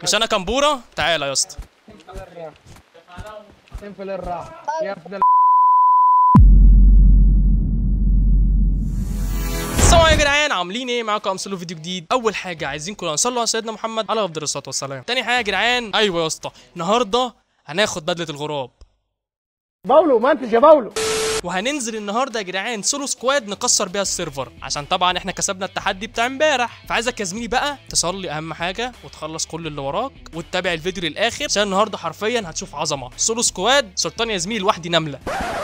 مش انا كمبوره تعالى يا اسطى سنفل الراحة يا ابن ال- السلام عليكم يا جدعان عاملين ايه معاكم امثله فيديو جديد اول حاجه عايزين كلنا نصلوا على سيدنا محمد عليه افضل الصلاه والسلام تاني حاجه يا جدعان ايوه يا اسطى النهارده هناخد بدله الغراب باولو منتج يا باولو وهننزل النهارده يا جدعان سولو سكواد نكسر بيها السيرفر عشان طبعا احنا كسبنا التحدي بتاع امبارح فعايزك يا زميلي بقى تصلي اهم حاجه وتخلص كل اللي وراك وتتابع الفيديو للاخر عشان النهارده حرفيا هتشوف عظمه سولو سكواد سلطان يا زميلي لوحدي نمله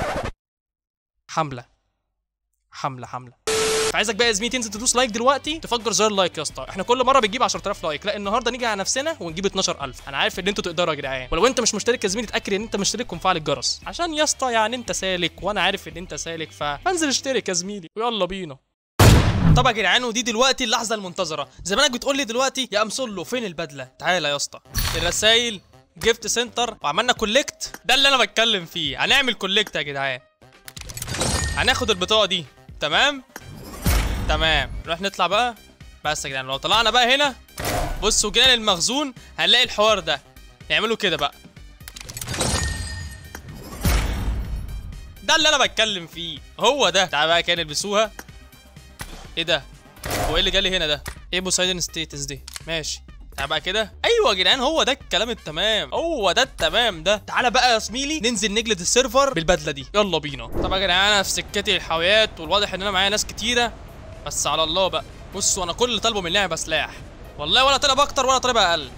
حمله حمله حمله فعايزك بقى يا زميلي تنزل تدوس لايك دلوقتي تفجر زر اللايك يا اسطى احنا كل مره بنجيب 10000 لايك لا النهارده نيجي على نفسنا ونجيب 12000 انا عارف ان انتوا تقدروا يا جدعان ولو انت مش مشترك يا زميلي اتاكد ان انت مشترك ومفعل الجرس عشان يا اسطى يعني انت سالك وانا عارف ان انت سالك فانزل اشترك يا زميلي ويلا بينا طبعا يا جدعان ودي دلوقتي اللحظه المنتظره زمانك بتقول لي دلوقتي يا امسلو فين البدله تعالى يا اسطى الرسايل جيفت سنتر وعملنا كولكت ده اللي انا بتكلم فيه هنعمل كولكت يا جدعان هناخد البطاقه دي تمام تمام نروح نطلع بقى بس يا جدعان لو طلعنا بقى هنا بصوا جينا للمخزون هنلاقي الحوار ده نعمله كده بقى ده اللي انا بتكلم فيه هو ده تعالى بقى كده نلبسوها ايه ده هو ايه اللي جالي هنا ده ايه بوسايدن ستيتس دي ماشي تعالى بقى كده ايوه يا جدعان هو ده الكلام التمام هو ده التمام ده تعالى بقى يا زميلي ننزل نجلد السيرفر بالبدله دي يلا بينا طبعا يا جدعان انا في سكتي الحاويات والواضح ان انا معايا ناس كتيره بس على الله بقى بصوا انا كل اللي طالبه من اللعبه سلاح والله ولا طالب اكتر ولا طالب اقل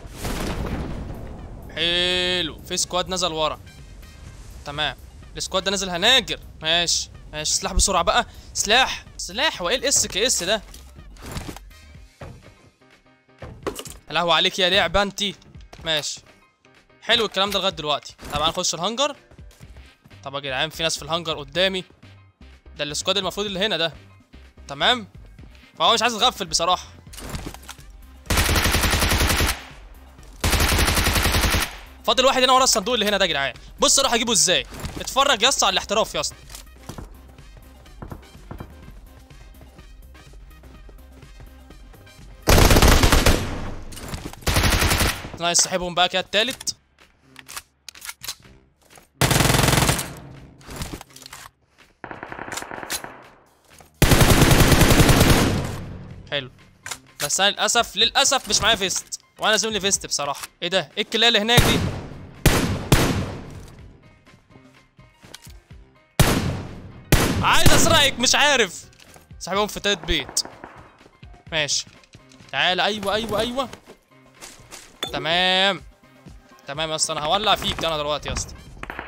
حلو في سكواد نزل ورا تمام السكواد ده نزل هناجر ماشي ماشي سلاح بسرعه بقى سلاح سلاح وايه الاس كي اس ده يا لهوي عليك يا لعبه انتي ماشي حلو الكلام ده لغايه دلوقتي طبعا نخش الهانجر طب يا جدعان في ناس في الهانجر قدامي ده السكواد المفروض اللي هنا ده تمام فهو مش عايز يغفل بصراحه فاضل واحد هنا ورا الصندوق اللي هنا ده يا جدعان بص اروح اجيبه ازاي اتفرج يا اسطى على الاحتراف يا اسطى نايس صاحبهم بقى كده التالت حلو بس انا للاسف للاسف مش معايا فيست وانا لازم لي فيست بصراحه ايه ده ايه الكلايه اللي هناك دي عايز اسرقك مش عارف صاحبهم في تالت بيت ماشي تعالى ايوه ايوه ايوه تمام تمام يا اسطى انا هولع فيك انا دلوقتي يا اسطى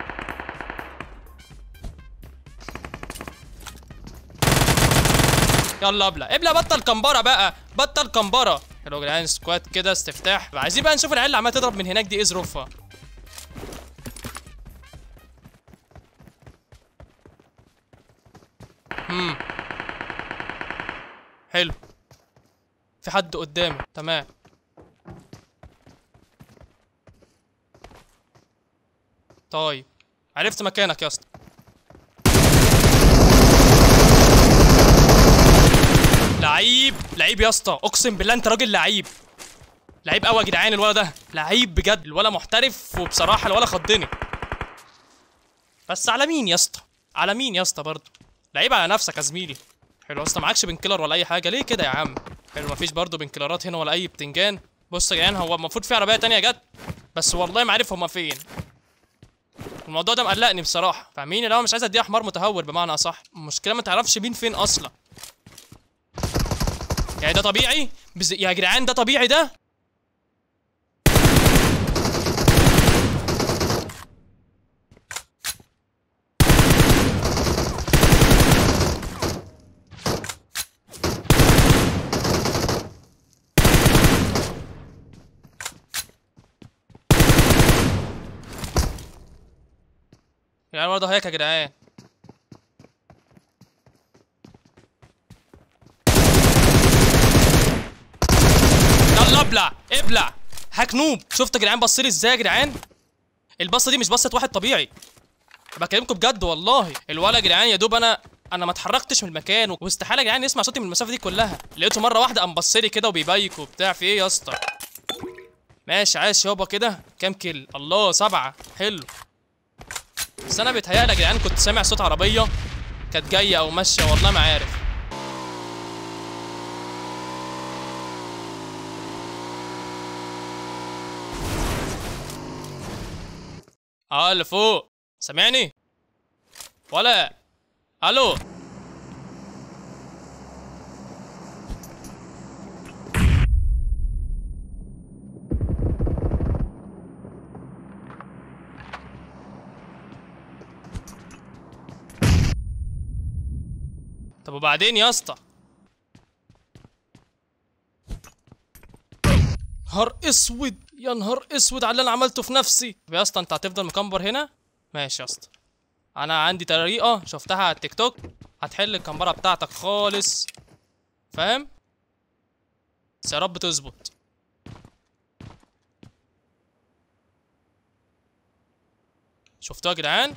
يلا ابلع ابلع بطل كمبره بقى بطل كمبره حلو يا جدعان سكواد كده استفتاح عايزين بقى نشوف العيال اللي عماله تضرب من هناك دي ايه ظروفها امم حلو في حد قدامي تمام طيب عرفت مكانك يا اسطى لعيب لعيب يا اسطى اقسم بالله انت راجل لعيب لعيب قوي يا جدعان الولا ده لعيب بجد الولا محترف وبصراحه الولا خضني بس على مين يا اسطى على مين يا اسطى برضه لعيب على نفسك يا زميلي حلو يا اسطى معكش بنكيلر ولا اي حاجه ليه كده يا عم حلو مفيش برضه بنكيلرات هنا ولا اي بتنجان بص يا جدعان هو المفروض في عربيه تانية جت بس والله ما عارف هما فين الموضوع ده مقلقني بصراحه فاهمين اللي هو مش عايز اديها حمار متهور بمعنى اصح المشكله ما تعرفش مين فين اصلا يعني ده طبيعي بز... يا جدعان ده طبيعي ده يعني برضه هيك يا جدعان يلا ابلع ابلع هكنوب شفت يا جدعان بصلي ازاي يا جدعان البصه دي مش بصه واحد طبيعي بكلمكم بجد والله الولا يا جدعان يا دوب انا انا ما اتحركتش من المكان واستحاله يا جدعان يسمع صوتي من المسافه دي كلها لقيته مره واحده قام بصلي كده وبيبيك وبتاع في ايه يا اسطى ماشي عاش يابا كده كام كيل الله سبعة حلو بس انا بيتهيألي يا جدعان كنت سامع صوت عربية كانت جاية او ماشية والله ما عارف اه اللي فوق سامعني ولا الو طب وبعدين يا اسطى نهار اسود يا نهار اسود على اللي انا عملته في نفسي طب يا اسطى انت هتفضل مكمبر هنا ماشي يا اسطى انا عندي طريقه شفتها على التيك توك هتحل الكمبره بتاعتك خالص فاهم بس يا رب تظبط شفتوها يا جدعان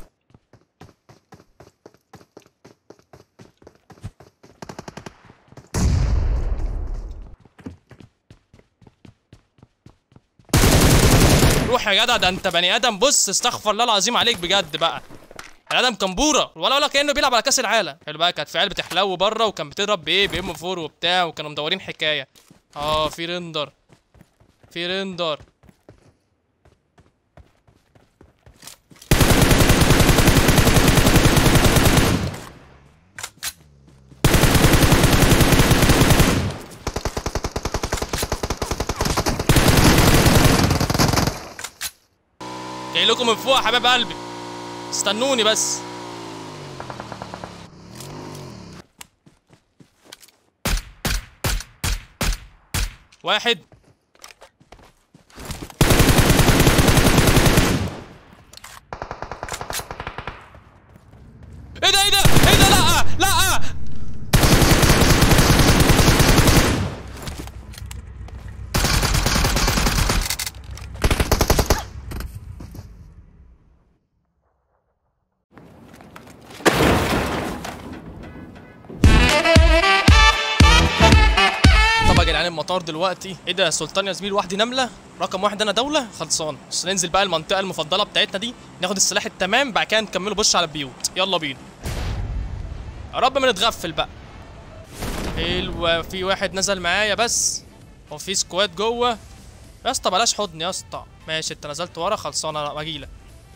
روح يا جدع ده انت بني ادم بص استغفر الله العظيم عليك بجد بقى بني ادم كمبوره ولا ولا كانه بيلعب على كاس العالم حلو بقى كانت في عيال بتحلو بره وكان بتضرب بايه بام 4 وبتاع وكانوا مدورين حكايه اه في ريندر في ريندر جاي لكم من فوق يا حبايب قلبي استنوني بس واحد ايه ده ايه ده ايه ده لا لا طب يا جدعان المطار دلوقتي ايه ده سلطان يا زميلي لوحدي نمله رقم واحد انا دوله خلصان بس ننزل بقى المنطقه المفضله بتاعتنا دي ناخد السلاح التمام بعد كده نكملوا بش على البيوت يلا بينا يا رب ما نتغفل بقى حلو في واحد نزل معايا بس هو في سكواد جوه يا اسطى بلاش حضن يا اسطى ماشي انت نزلت ورا خلصان انا باجيلك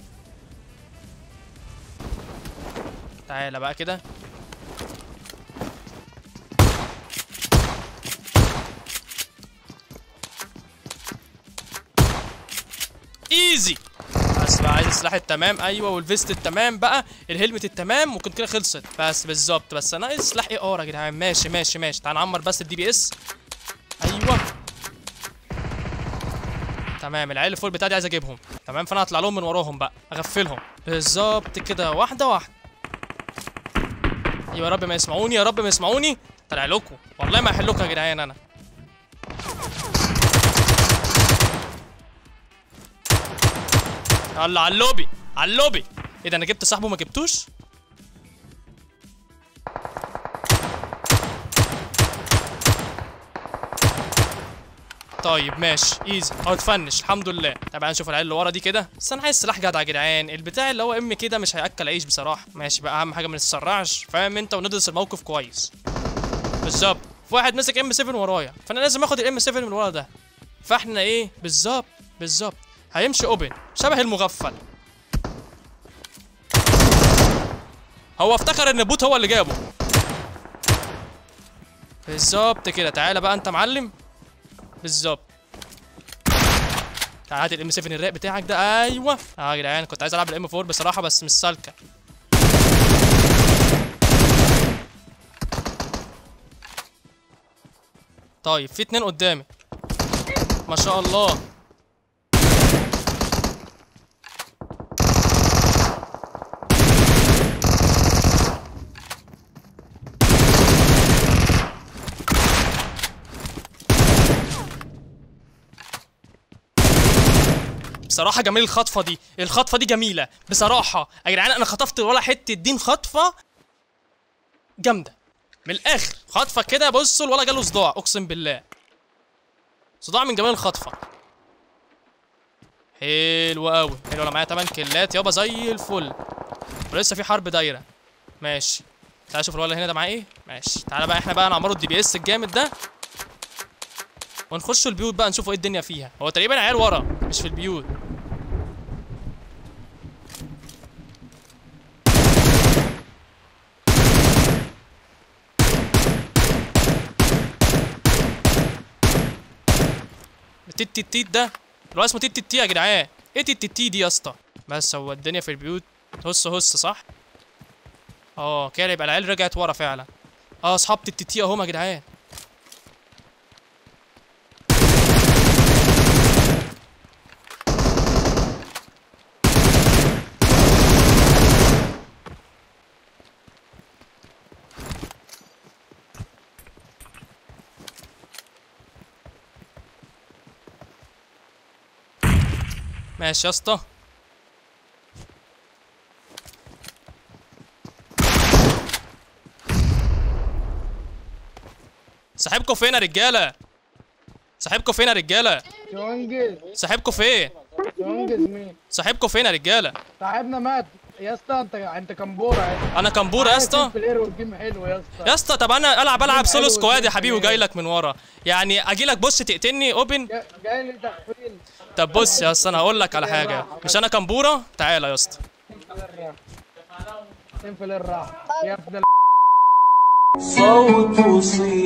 تعالى بقى كده ايزي بس بقى عايز السلاح التمام ايوه والفيست التمام بقى الهلمت التمام ممكن كده خلصت بس بالظبط بس انا عايز سلاح ايه ار يا جدعان ماشي ماشي ماشي تعال نعمر بس الدي بي اس ايوه تمام العيال الفول بتاعتي عايز اجيبهم تمام فانا هطلع لهم من وراهم بقى اغفلهم بالظبط كده واحده واحده ايوه يا رب ما يسمعوني يا رب ما يسمعوني طلع لكم والله ما هحلكم يا جدعان انا يلا على اللوبي على اللوبي ايه ده انا جبت صاحبه ما جبتوش طيب ماشي ايزي اهو اتفنش الحمد لله طب نشوف العيال اللي ورا دي كده بس انا عايز سلاح جدع يا جدعان البتاع اللي هو ام كده مش هياكل عيش بصراحه ماشي بقى اهم حاجه ما نتسرعش فاهم انت وندرس الموقف كويس بالظبط في واحد ماسك ام 7 ورايا فانا لازم اخد الام 7 من ورا ده فاحنا ايه بالظبط بالظبط هيمشي اوبن شبه المغفل هو افتكر ان بوت هو اللي جابه بالظبط كده تعالى بقى انت معلم بالظبط تعالى هات الام 7 الرايق بتاعك ده ايوه اه يا جدعان كنت عايز العب الام 4 بصراحه بس مش سالكه طيب في اتنين قدامي ما شاء الله بصراحة جميل الخطفة دي الخطفة دي جميلة بصراحة يا جدعان أنا خطفت ولا حتة دين خطفة جامدة من الآخر خطفة كده بصوا ولا جاله صداع أقسم بالله صداع من جمال الخطفة حلو قوي حلو انا معايا 8 كيلات يابا زي الفل ولسه في حرب دايره ماشي تعال شوف الولد هنا ده معاه ايه ماشي تعالى بقى احنا بقى نعمره الدي بي اس الجامد ده ونخش البيوت بقى نشوفوا ايه الدنيا فيها هو تقريبا عيال ورا مش في البيوت التيت تيت تيت ده اللي هو اسمه تيت تيت تي يا جدعان ايه تيت تيت تي دي يا اسطى بس هو الدنيا في البيوت هس هس صح اه كده يبقى العيال رجعت ورا فعلا اه اصحاب تيت تيت تي اهم يا جدعان ماشي يا اسطى صاحبكوا فين يا رجاله صاحبكوا فين يا رجاله ينجز صاحبكوا فين ينجز مين صاحبكوا فين يا رجاله صاحبنا مات يا اسطى انت انت كمبوره يا اسطى انا كمبوره يا اسطى في الاير والجيم حلو يا اسطى يا اسطى طب انا العب العب سولو حلو سكواد يا والجيم حبيبي حلو. وجاي لك من ورا يعني اجي لك بص تقتلني اوبن جا- جاي لي تحويل طب بص يا اسطى انا هقول لك على حاجه مش انا كمبوره تعالى يا اسطى فين في الراحه يا ابن ال- صوت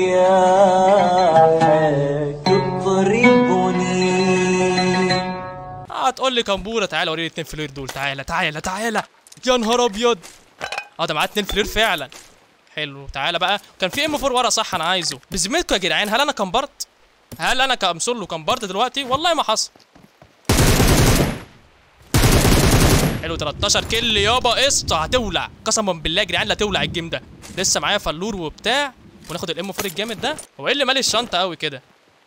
صياحك يطربني هتقول لي كمبوره تعالى وريني اتنين فلير دول تعالى تعالى تعالى يا نهار ابيض اه ده معاه اتنين فلير فعلا حلو تعالى بقى كان في ام 4 ورا صح انا عايزه بذمتكم يا جدعان هل انا كمبرت هل انا كمسولو كمبرت دلوقتي والله ما حصل حلو 13 كيل يابا قشطه هتولع قسما بالله يا جدعان لا تولع الجيم ده لسه معايا فلور وبتاع وناخد الام 4 الجامد ده هو ايه اللي مالي الشنطه قوي كده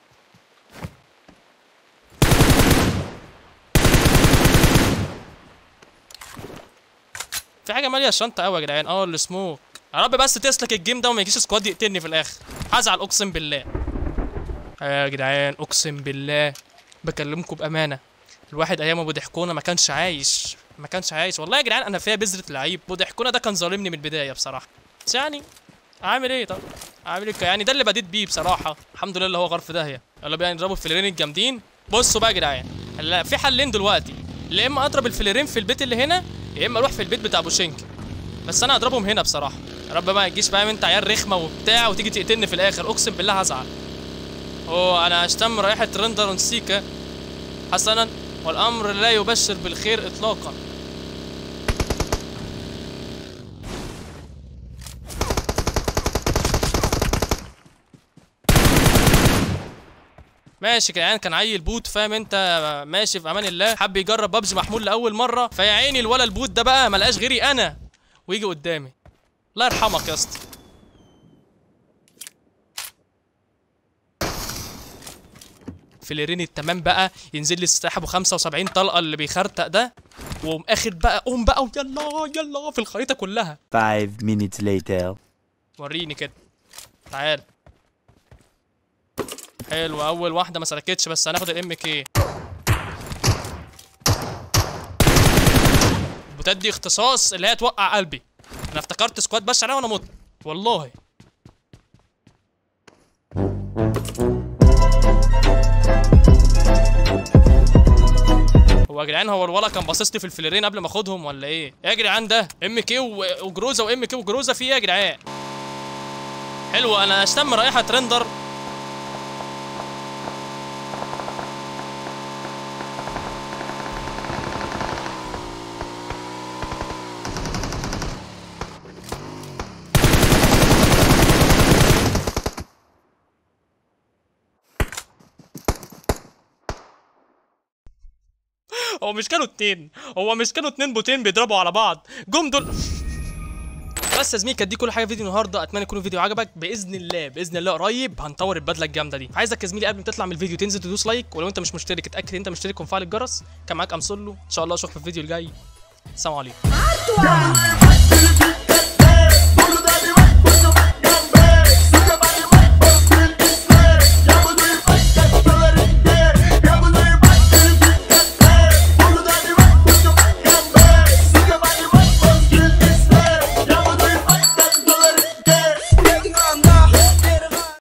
في حاجه ماليه الشنطه قوي يا جدعان اه السموك يا رب بس تسلك الجيم ده وما يجيش سكواد يقتلني في الاخر هزعل اقسم بالله آه يا جدعان اقسم بالله بكلمكم بامانه الواحد ايام ابو ضحكونه ما كانش عايش ما كانش عايش والله يا جدعان انا فيها بذره لعيب ابو ضحكونه ده كان ظالمني من البدايه بصراحه بس يعني اعمل ايه طب اعمل ايه يعني ده اللي بديت بيه بصراحه الحمد لله اللي هو غرف داهيه يلا بقى نضربوا الفليرين الجامدين بصوا بقى يا جدعان هلا في حلين دلوقتي يا اما اضرب الفليرين في البيت اللي هنا يا اما اروح في البيت بتاع ابو شنك بس انا هضربهم هنا بصراحه يا رب بقى ما تجيش فاهم انت عيال رخمه وبتاع وتيجي تقتلني في الاخر اقسم بالله هزعل اوه انا اشتم رائحه رندر سيكا حسنا والامر لا يبشر بالخير اطلاقا ماشي كده يعني كان عيل بوت فاهم انت ماشي في امان الله حب يجرب بابجي محمول لاول مره فيا عيني الولا البوت ده بقى ملقاش غيري انا ويجي قدامي الله يرحمك يا اسطى فليرين التمام بقى ينزل لي السلاح ابو 75 طلقه اللي بيخرتق ده وقوم اخد بقى قوم بقى ويلا يلا في الخريطه كلها Five minutes later. وريني كده تعال حلو اول واحده ما سلكتش بس هناخد الام كي البوتات دي اختصاص اللي هي توقع قلبي انا افتكرت سكواد بس عليها وانا مت والله هو يا جدعان هو الولا كان باصص لي في الفليرين قبل ما اخدهم ولا ايه؟ ايه يا جدعان ده؟ ام كي وجروزه وام كي وجروزه في ايه يا جدعان؟ حلو انا اشتم رائحه رندر هو مش كانوا اتنين هو مش كانوا اتنين بوتين بيضربوا على بعض جم دول بس يا زميلي كانت دي كل حاجه في فيديو النهارده اتمنى يكون الفيديو عجبك باذن الله باذن الله قريب هنطور البدله الجامده دي عايزك يا زميلي قبل ما تطلع من الفيديو تنزل تدوس لايك ولو انت مش مشترك اتاكد انت مشترك ومفعل الجرس كان معاك امسولو ان شاء الله اشوفك في الفيديو الجاي السلام عليكم